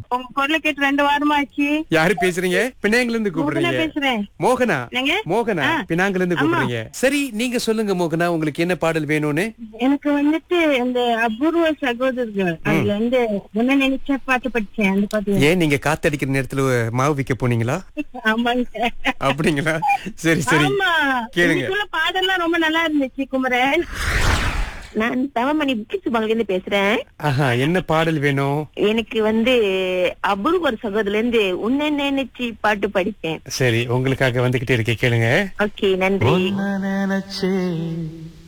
உங்க குரலை கேட்டு ரெண்டு வாரமா ஆச்சு யாரு பேசுறீங்க பினாங்கில இருந்து மோகனா கூப்பிடுறீங்க பேசுறேன் மோகனா என்னங்க? மோகனா ஆ. பினாங்கில இருந்து கூப்பிடுறீங்க சரி நீங்க சொல்லுங்க மோகனா உங்களுக்கு என்ன பாடல் வேணும்னு எனக்கு வந்துட்டு இந்த அபூர்வ சகோதரர்கள் அதுல வந்து என்ன நினைச்ச பாட்டு படிச்சேன் அந்த பாட்டு ஏன் நீங்க காத்தடிக்கிற நேரத்துல மாவு விக்க போனீங்களா ஆமாங்க அப்படிங்களா சரி சரி ஆமா கேளுங்க. இன்னைக்குள்ள பாடல்லாம் ரொம்ப நல்லா இருந்துச்சு குமரன் நான் தவமணி பிச்சுபாங்கல இருந்து பேசுறேன் ஆஹா என்ன பாடல் வேணும் எனக்கு வந்து அபூர்வர் சகோதரர்ல இருந்து உன்னை நினைச்சு பாட்டு படிப்பேன் சரி உங்களுக்காக வந்துகிட்டே இருக்கேன் கேளுங்க ஓகே நன்றி நினைச்சே